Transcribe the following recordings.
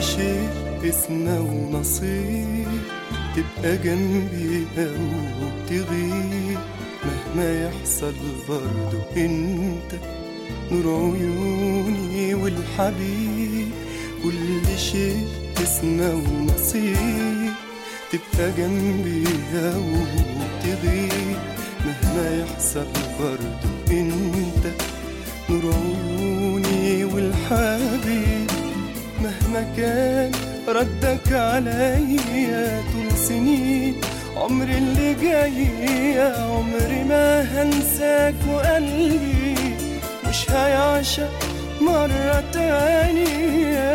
شيء اسمه ونصيب تبقى جنبي أو تغيب مهما يحصل برضو انت نور عيوني والحبيب كل شيء اسمه ونصيب تبقى جنبي أو تغيب مهما يحصل برضو انت نور عيوني والحبيب مهما كان ردك عليا طول سنين عمري اللي جاي عمري ما هنساك وقلبي مش هيعشق مرة تانية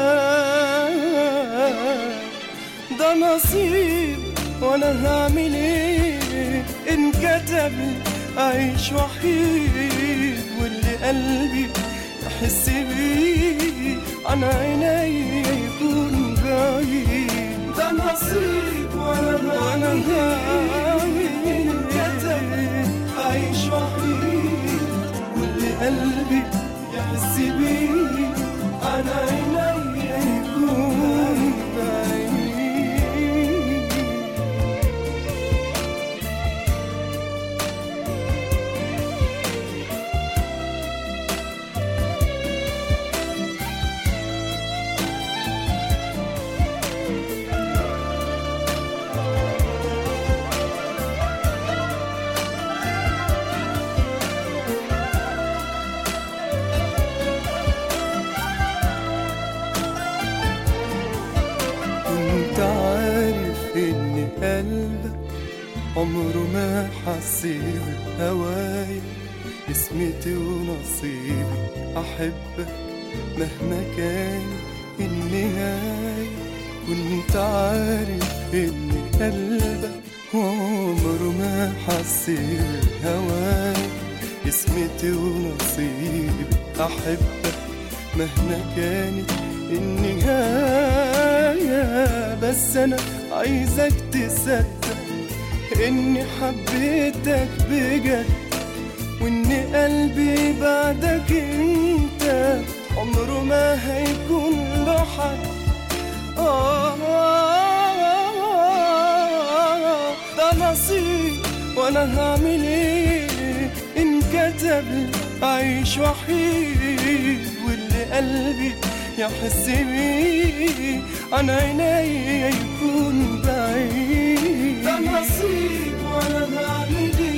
ده نصيب وانا هعمل ايه ان كتب اعيش وحيد واللي قلبي يحس بيه عن عيني يكون بعيد ده نصيب وانا وانا هعمل ان كتب اعيش وحيد واللي قلبي يحس بيه عن عيني يكون بعيد كنت عارف ان قلبك عمره ما حسيب هوايا اسمتي ونصيبي احبك مهما كان النهاية كنت عارف ان قلبك عمره ما حسيب هوايا اسمتي ونصيبي احبك مهما كانت النهاية بس أنا عايزك تصدق إني حبيتك بجد وإن قلبي بعدك أنت عمره ما هيكون له حد آه ده نصيب وأنا هعمل إيه إن كتب أعيش وحيد واللي قلبي يحس بيه عن عيني يكون بعيد ده نصيب وانا بعمل ايه